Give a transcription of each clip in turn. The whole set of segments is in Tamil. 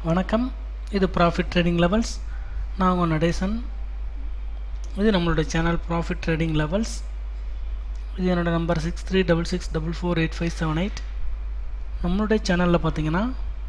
வணக்கம் இது ப்ராஃபிட் ட்ரேடிங் லெவல்ஸ் நான் உங்கள் நடேசன் இது நம்மளோட சேனல் ப்ராஃபிட் ட்ரேடிங் லெவல்ஸ் இது என்னோடய number six three double six double four eight five seven eight நம்மளுடைய சேனலில் பார்த்தீங்கன்னா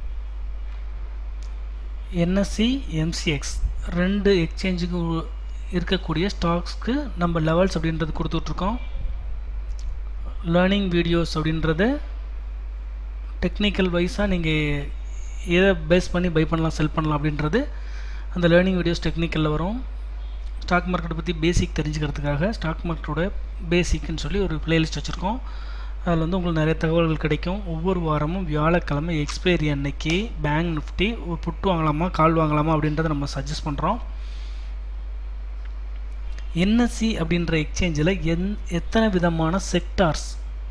என்எஸ்சி எம்சிஎக்ஸ் ரெண்டு எக்ஸ்சேஞ்சுக்கு இருக்கக்கூடிய ஸ்டாக்ஸ்க்கு நம்ம லெவல்ஸ் அப்படின்றது கொடுத்துட்ருக்கோம் லேர்னிங் வீடியோஸ் அப்படின்றது டெக்னிக்கல் வைஸாக நீங்கள் எதை பேஸ் பண்ணி பை பண்ணலாம் செல் பண்ணலாம் அப்படின்றது அந்த லேர்னிங் வீடியோஸ் டெக்னிக்கலில் வரும் ஸ்டாக் மார்க்கெட்டை பற்றி பேசிக் தெரிஞ்சுக்கிறதுக்காக ஸ்டாக் மார்க்கெட்டோட பேசிக்னு சொல்லி ஒரு பிளேலிஸ்ட் வச்சுருக்கோம் அதில் வந்து உங்களுக்கு நிறைய தகவல்கள் கிடைக்கும் ஒவ்வொரு வாரமும் வியாழக்கிழமை எக்ஸ்பைரி அன்னைக்கு பேங்க் நிஃப்டி ஒரு புட்டு வாங்கலாமா கால் வாங்கலாமா அப்படின்றத நம்ம சஜஸ்ட் பண்ணுறோம் என்எஸ்சி அப்படின்ற எக்ஸ்சேஞ்சில் எந் எத்தனை விதமான செக்டார்ஸ்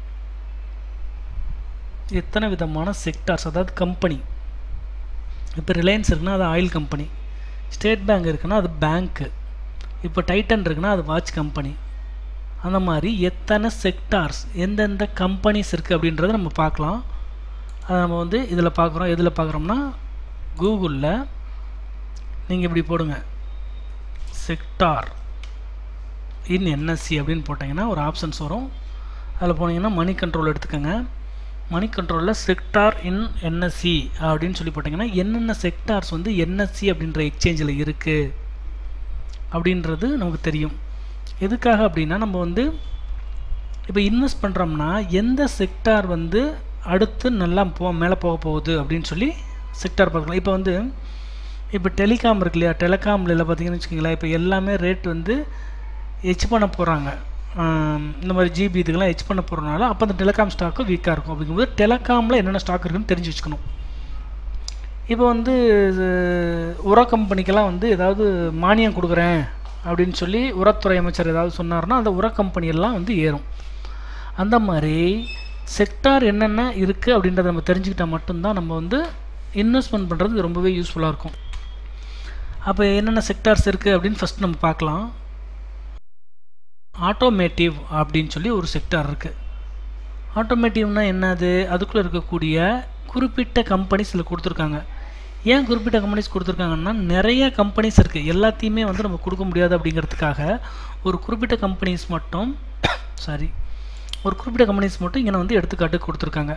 எத்தனை விதமான செக்டார்ஸ் அதாவது கம்பெனி இப்போ ரிலையன்ஸ் இருக்குன்னா அது ஆயில் கம்பெனி ஸ்டேட் பேங்க் இருக்குன்னா அது பேங்க்கு இப்போ டைட்டன் இருக்குன்னா அது வாட்ச் கம்பெனி அந்த மாதிரி எத்தனை செக்டார்ஸ் எந்தெந்த கம்பெனிஸ் இருக்குது அப்படின்றத நம்ம பார்க்கலாம் அதை நம்ம வந்து இதில் பார்க்குறோம் எதில் பார்க்குறோம்னா கூகுளில் நீங்கள் இப்படி போடுங்க செக்டார் இன் என்எஸ்சி அப்படின்னு போட்டிங்கன்னா ஒரு ஆப்ஷன்ஸ் வரும் அதில் போனீங்கன்னா மணி கண்ட்ரோல் எடுத்துக்கோங்க மணி கண்ட்ரோலில் செக்டார் இன் என்எஸ்சி அப்படின்னு சொல்லி போட்டிங்கன்னா என்னென்ன செக்டார்ஸ் வந்து என்எஸ்சி அப்படின்ற எக்ஸ்சேஞ்சில் இருக்குது அப்படின்றது நமக்கு தெரியும் எதுக்காக அப்படின்னா நம்ம வந்து இப்போ இன்வெஸ்ட் பண்ணுறோம்னா எந்த செக்டார் வந்து அடுத்து நல்லா போ மேலே போக போகுது அப்படின்னு சொல்லி செக்டார் பார்க்கலாம் இப்போ வந்து இப்போ டெலிகாம் இருக்கு இல்லையா டெலிகாமில் பார்த்தீங்கன்னு வச்சுக்கோங்களேன் இப்போ எல்லாமே ரேட் வந்து ஹெச் பண்ண போகிறாங்க இந்த மாதிரி ஜிபி இதுக்கெல்லாம் ஹெச் பண்ண போகிறனால அப்போ அந்த டெலிகாம் ஸ்டாக்கு வீக்காக இருக்கும் அப்படிங்கும்போது டெலிகாமில் என்னென்ன ஸ்டாக் இருக்குன்னு தெரிஞ்சு வச்சுக்கணும் இப்போ வந்து உர கம்பெனிக்கெல்லாம் வந்து ஏதாவது மானியம் கொடுக்குறேன் அப்படின்னு சொல்லி உரத்துறை அமைச்சர் ஏதாவது சொன்னார்னா அந்த உர கம்பெனியெல்லாம் வந்து ஏறும் அந்த மாதிரி செக்டார் என்னென்ன இருக்குது அப்படின்றத நம்ம தெரிஞ்சுக்கிட்டால் மட்டும்தான் நம்ம வந்து இன்வெஸ்ட்மெண்ட் பண்ணுறது ரொம்பவே யூஸ்ஃபுல்லாக இருக்கும் அப்போ என்னென்ன செக்டார்ஸ் இருக்குது அப்படின்னு ஃபஸ்ட் நம்ம பார்க்கலாம் ஆட்டோமேட்டிவ் அப்படின்னு சொல்லி ஒரு செக்டார் இருக்குது ஆட்டோமேட்டிவ்னால் என்னது அதுக்குள்ளே இருக்கக்கூடிய குறிப்பிட்ட கம்பெனிஸ் இதில் கொடுத்துருக்காங்க ஏன் குறிப்பிட்ட கம்பெனிஸ் கொடுத்துருக்காங்கன்னா நிறைய கம்பெனிஸ் இருக்குது எல்லாத்தையுமே வந்து நம்ம கொடுக்க முடியாது அப்படிங்கிறதுக்காக ஒரு குறிப்பிட்ட கம்பெனிஸ் மட்டும் சாரி ஒரு குறிப்பிட்ட கம்பெனிஸ் மட்டும் இங்கே வந்து எடுத்துக்காட்டு கொடுத்துருக்காங்க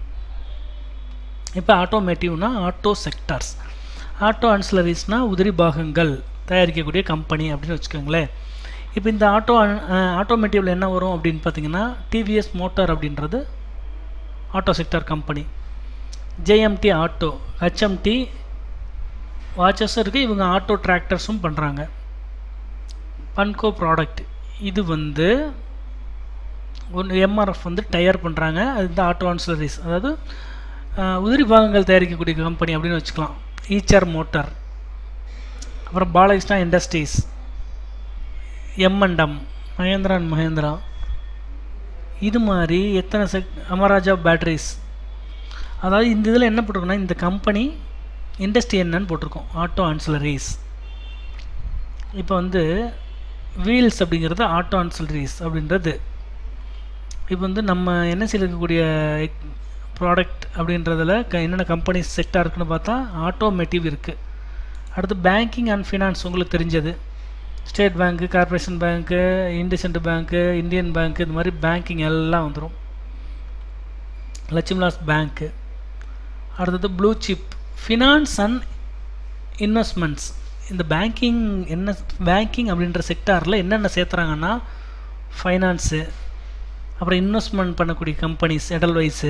இப்போ ஆட்டோமேட்டிவ்னா ஆட்டோ செக்டார்ஸ் ஆட்டோ அன்சிலரிஸ்னால் உதிரி பாகங்கள் தயாரிக்கக்கூடிய கம்பெனி அப்படின்னு வச்சுக்கோங்களேன் இப்போ இந்த ஆட்டோ ஆட்டோமேட்டிவில் என்ன வரும் அப்படின்னு பார்த்தீங்கன்னா டிவிஎஸ் மோட்டார் அப்படின்றது auto sector company JMT auto HMT வாட்சஸும் இருக்குது இவங்க ஆட்டோ டிராக்டர்ஸும் பண்ணுறாங்க பன்கோ ப்ராடக்ட் இது வந்து ஒன்று எம்ஆர்எஃப் வந்து டயர் பண்ணுறாங்க அது இந்த ஆட்டோ ஆன்சிலரிஸ் அதாவது உதிரி பாகங்கள் தயாரிக்கக்கூடிய கம்பெனி அப்படின்னு வச்சுக்கலாம் ஈச்சர் மோட்டார் அப்புறம் பாலகிருஷ்ணா இண்டஸ்ட்ரீஸ் எம்என்டம் மகேந்திரா அண்ட் மகேந்திரா இது மாதிரி எத்தனை செக் அமராஜா பேட்டரிஸ் அதாவது இந்த இதில் என்ன போட்டிருக்கோன்னா இந்த கம்பெனி இண்டஸ்ட்ரி என்னன்னு போட்டிருக்கோம் ஆட்டோ ஆன்சிலரிஸ் இப்போ வந்து வீல்ஸ் அப்படிங்கிறது ஆட்டோ ஆன்சிலரிஸ் அப்படின்றது இப்போ வந்து நம்ம என்எஸ்சியில் இருக்கக்கூடிய ப்ராடக்ட் அப்படின்றதில் க என்னென்ன கம்பெனிஸ் செக்டாக இருக்குன்னு பார்த்தா ஆட்டோமேட்டிவ் இருக்குது அடுத்து பேங்கிங் அண்ட் ஃபினான்ஸ் உங்களுக்கு தெரிஞ்சது state bank corporation bank IndusInd bank Indian bank இது மாதிரி பேங்கிங் எல்லாம் வந்துடும் லட்சுமிலாஸ் பேங்க்கு அடுத்தது blue chip finance and investments இந்த பேங்கிங் என்ன பேங்கிங் அப்படின்ற செக்டாரில் என்னென்ன சேர்த்துறாங்கன்னா ஃபைனான்ஸு அப்புறம் இன்வெஸ்ட்மெண்ட் பண்ணக்கூடிய கம்பெனிஸ் எடல்வைஸு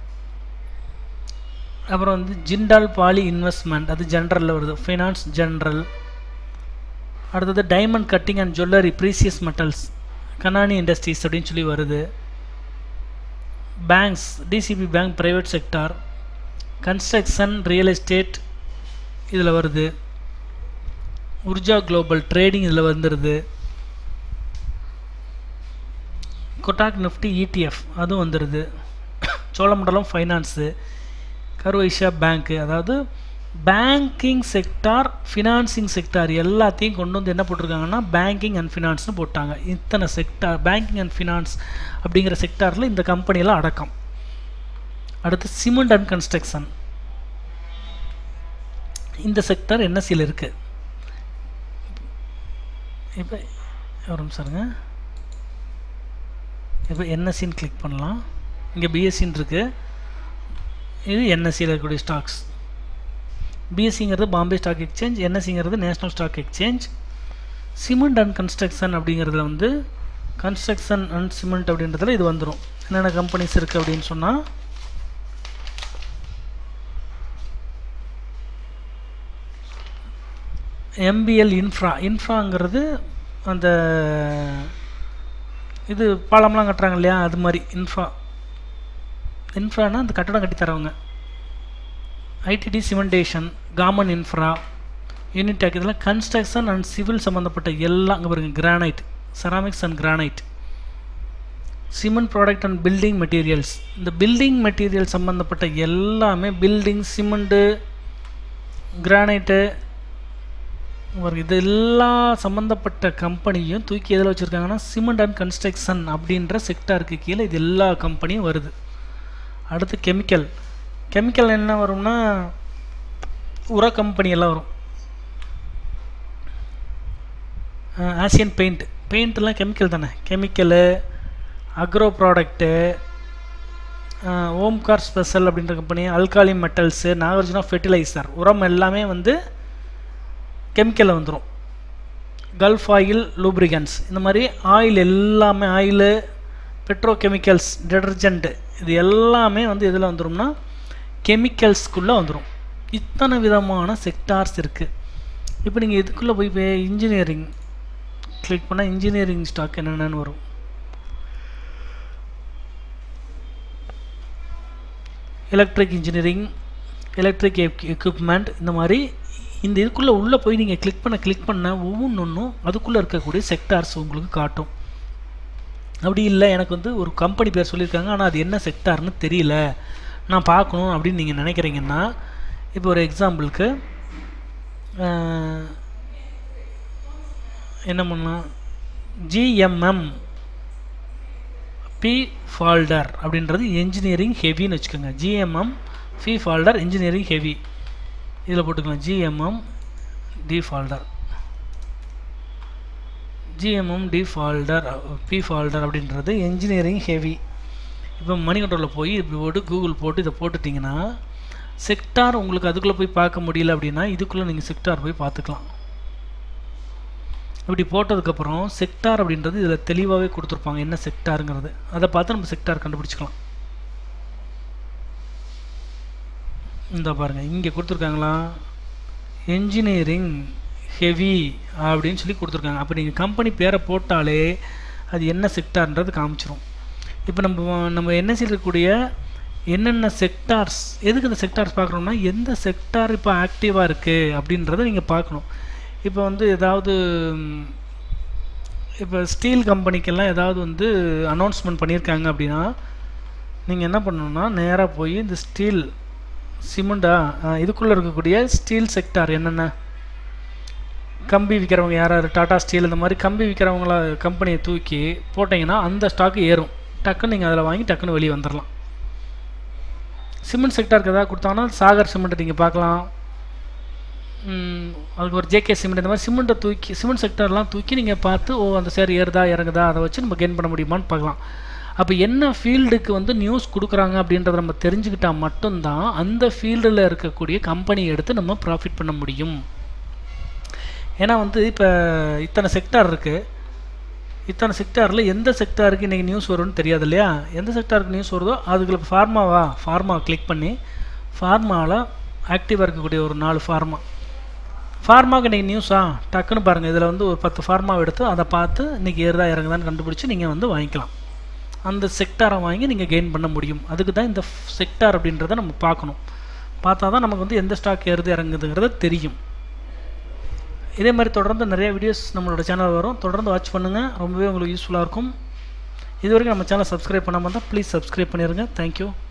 அப்புறம் வந்து ஜிண்டால் பாலி இன்வெஸ்ட்மெண்ட் அது ஜென்ரலில் வருது ஃபைனான்ஸ் ஜென்ரல் அடுத்தது diamond cutting and jewellery precious metals Kanani industries அப்படின்னு சொல்லி வருது banks DCB bank private sector construction real estate இதில் வருது உர்ஜா குளோபல் ட்ரேடிங் இதில் வந்துடுது கொட்டாக் நிஃப்டி இடிஎஃப் அதுவும் வந்துடுது சோழமண்டலம் ஃபைனான்ஸு கருவைஷா பேங்க்கு அதாவது பேங்கிங் செக்டார் ஃபினான்சிங் செக்டார் எல்லாத்தையும் கொண்டு வந்து என்ன போட்டிருக்காங்கன்னா பேங்கிங் அண்ட் ஃபினான்ஸ்னு போட்டாங்க இத்தனை செக்டார் பேங்கிங் அண்ட் ஃபினான்ஸ் அப்படிங்கிற செக்டாரில் இந்த கம்பெனியெல்லாம் அடக்கம் அடுத்து சிமெண்ட் அண்ட் கன்ஸ்ட்ரக்ஷன் இந்த செக்டர் என்எஸ்சியில் இருக்குது இப்போ ஒரு நிமிஷம் இருங்க இப்போ என்எஸ்சின்னு கிளிக் பண்ணலாம் இங்கே பிஎஸ்சின்னு இருக்குது இது என்எஸ்சியில் இருக்கக்கூடிய ஸ்டாக்ஸ் பிஎஸ்சிங்கிறது பாம்பே ஸ்டாக் எக்ஸ்சேஞ்ச் என்எஸ்சிங்கிறது national stock exchange cement and construction அப்படிங்கிறதுல வந்து கன்ஸ்ட்ரக்ஷன் அண்ட் சிமெண்ட் அப்படின்றதுல இது வந்துடும் என்னென்ன கம்பெனிஸ் இருக்குது அப்படின்னு சொன்னால் எம்பிஎல் இன்ஃப்ரா இன்ஃப்ராங்கிறது அந்த இது பாலம்லாம் கட்டுறாங்க இல்லையா அது மாதிரி இன்ஃப்ரா இன்ஃப்ரானா அந்த கட்டடம் கட்டி தரவங்க ITD cementation Gammon infra Unitech இதெல்லாம் கன்ஸ்ட்ரக்ஷன் அண்ட் சிவில் சம்மந்தப்பட்ட எல்லாம் அங்கே பாருங்க granite ceramics and granite cement product and building materials இந்த பில்டிங் மெட்டீரியல் சம்மந்தப்பட்ட எல்லாமே பில்டிங் சிமெண்ட்டு கிரானைட்டு இது எல்லா சம்மந்தப்பட்ட கம்பெனியும் தூக்கி எதில் வச்சுருக்காங்கன்னா சிமெண்ட் அண்ட் கன்ஸ்ட்ரக்ஷன் அப்படின்ற செக்டாருக்கு கீழே இது எல்லா கம்பெனியும் வருது அடுத்து கெமிக்கல் கெமிக்கல் என்ன வரும்னா உர கம்பெனி எல்லாம் வரும் ஆசியன் பெயிண்ட் பெயிண்ட்லாம் கெமிக்கல் தானே chemical agro product Omkar special அப்படின்ற company alkali metals Nagarjuna fertiliser உரம் எல்லாமே வந்து கெமிக்கலில் வந்துடும் கல்ஃப் ஆயில் லூப்ரிகன்ஸ் இந்த மாதிரி ஆயில் எல்லாமே ஆயிலு பெட்ரோ கெமிக்கல்ஸ் டிடர்ஜென்ட்டு இது எல்லாமே வந்து எதில் வந்துடும்னா கெமிக்கல்ஸ்குள்ளே வந்துடும் இத்தனை விதமான செக்டார்ஸ் இருக்குது இப்போ நீங்கள் இதுக்குள்ளே போய் போய் இன்ஜினியரிங் கிளிக் பண்ணால் இன்ஜினியரிங் ஸ்டாக் என்னென்னு வரும் எலக்ட்ரிக் இன்ஜினியரிங் எலக்ட்ரிக் எக்யூப்மெண்ட் இந்த மாதிரி இந்த இதுக்குள்ளே உள்ளே போய் நீங்கள் கிளிக் பண்ண கிளிக் பண்ண ஒவ்வொன்றும் அதுக்குள்ளே இருக்கக்கூடிய செக்டார்ஸ் உங்களுக்கு காட்டும் அப்படி இல்லை எனக்கு வந்து ஒரு கம்பெனி பேர் சொல்லியிருக்காங்க ஆனால் அது என்ன செக்டார்னு தெரியல நான் பார்க்கணும் அப்படின்னு நீங்கள் நினைக்கிறீங்கன்னா இப்போ ஒரு எக்ஸாம்பிளுக்கு என்ன பண்ணலாம் ஜிஎம்எம் பி ஃபால்டர் அப்படின்றது என்ஜினியரிங் ஹெவின்னு வச்சுக்கோங்க GMM P Pfaudler engineering heavy இதில் போட்டுக்கலாம் GMM D Pfaudler GMM D Pfaudler P Pfaudler அப்படின்றது என்ஜினியரிங் ஹெவி இப்போ மணி கண்ட்ரோலில் போய் இப்படி போட்டு கூகுள் போட்டு இதை போட்டுட்டிங்கன்னா செக்டார் உங்களுக்கு அதுக்குள்ளே போய் பார்க்க முடியல அப்படின்னா இதுக்குள்ளே நீங்கள் செக்டார் போய் பார்த்துக்கலாம் இப்படி போட்டதுக்கப்புறம் செக்டார் அப்படின்றது இதில் தெளிவாகவே கொடுத்துருப்பாங்க என்ன செக்டாருங்கிறது அதை பார்த்து நம்ம செக்டார் கண்டுபிடிச்சிக்கலாம் இந்த பாருங்கள் இங்கே கொடுத்துருக்காங்களா என்ஜினியரிங் ஹெவி அப்படின்னு சொல்லி கொடுத்துருக்காங்க அப்போ நீங்கள் கம்பெனி பேரை போட்டாலே அது என்ன செக்டார்ன்றது காமிச்சிரும் இப்போ நம்ம நம்ம என்எஸ்சியில் இருக்கக்கூடிய என்னென்ன செக்டார்ஸ் எதுக்கு இந்த செக்டார்ஸ் பார்க்குறோம்னா எந்த செக்டார் இப்போ ஆக்டிவாக இருக்குது அப்படின்றத நீங்கள் பார்க்கணும் இப்போ வந்து ஏதாவது இப்போ ஸ்டீல் கம்பெனிக்கெல்லாம் ஏதாவது வந்து அனௌன்ஸ்மெண்ட் பண்ணியிருக்காங்க அப்படின்னா நீங்கள் என்ன பண்ணணும்னா நேராக போய் இந்த ஸ்டீல் சிமெண்டா இதுக்குள்ளே இருக்கக்கூடிய ஸ்டீல் செக்டார் என்னென்ன கம்பி விற்கிறவங்க யார் யார் டாடா ஸ்டீல் இந்த மாதிரி கம்பி விற்கிறவங்கள கம்பெனியை தூக்கி போட்டிங்கன்னா அந்த ஸ்டாக்கு ஏறும் டக்குன்னு நீங்கள் அதில் வாங்கி டக்குன்னு வெளியே வந்துடலாம் சிமெண்ட் செக்டாருக்கு எதாவது கொடுத்தாங்கன்னா சாகர் சிமெண்ட்டை நீங்கள் பார்க்கலாம் அதுக்கு ஒரு ஜேகே சிமெண்ட் இந்த மாதிரி சிமெண்ட்டை தூக்கி சிமெண்ட் செக்டர்லாம் தூக்கி நீங்கள் பார்த்து ஓ அந்த சேர் ஏறுதா இறங்குதா அதை வச்சு நம்ம கெயின் பண்ண முடியுமான்னு பார்க்கலாம் அப்போ என்ன ஃபீல்டுக்கு வந்து நியூஸ் கொடுக்குறாங்க அப்படின்றத நம்ம தெரிஞ்சுக்கிட்டால் மட்டும்தான் அந்த ஃபீல்டில் இருக்கக்கூடிய கம்பெனியை எடுத்து நம்ம ப்ராஃபிட் பண்ண முடியும் ஏன்னா வந்து இப்போ இத்தனை செக்டார் இருக்குது இத்தனை செக்டாரில் எந்த செக்டாருக்கு இன்றைக்கி நியூஸ் வரும்னு தெரியாது இல்லையா எந்த செக்டாருக்கு நியூஸ் வருதோ அதுக்குள்ள ஃபார்மாவா ஃபார்மா கிளிக் பண்ணி ஃபார்மாவில் ஆக்டிவாக இருக்கக்கூடிய ஒரு நாலு ஃபார்மா ஃபார்மாவுக்கு இன்றைக்கி நியூஸா டக்குன்னு பாருங்கள் இதில் வந்து ஒரு பத்து ஃபார்மாவை எடுத்து அதை பார்த்து இன்றைக்கி ஏறுதா இறங்குதான்னு கண்டுபிடிச்சி நீங்கள் வந்து வாங்கிக்கலாம் அந்த செக்டாரை வாங்கி நீங்கள் கெயின் பண்ண முடியும் அதுக்கு தான் இந்த செக்டார் அப்படின்றத நம்ம பார்க்கணும் பார்த்தா தான் நமக்கு வந்து எந்த ஸ்டாக் ஏறுது இறங்குதுங்கிறது தெரியும் இதே மாதிரி தொடர்ந்து நிறைய வீடியோஸ் நம்மளோட சேனல் வரும் தொடர்ந்து வாட்ச் பண்ணுங்கள் ரொம்பவே உங்களுக்கு யூஸ்ஃபுல்லாக இருக்கும் இது வரைக்கும் நம்ம சேனல் சப்ஸ்கிரைப் பண்ணாமல் இருந்தால் ப்ளீஸ் சப்ஸ்கிரைப் பண்ணிடுங்க தேங்க்யூ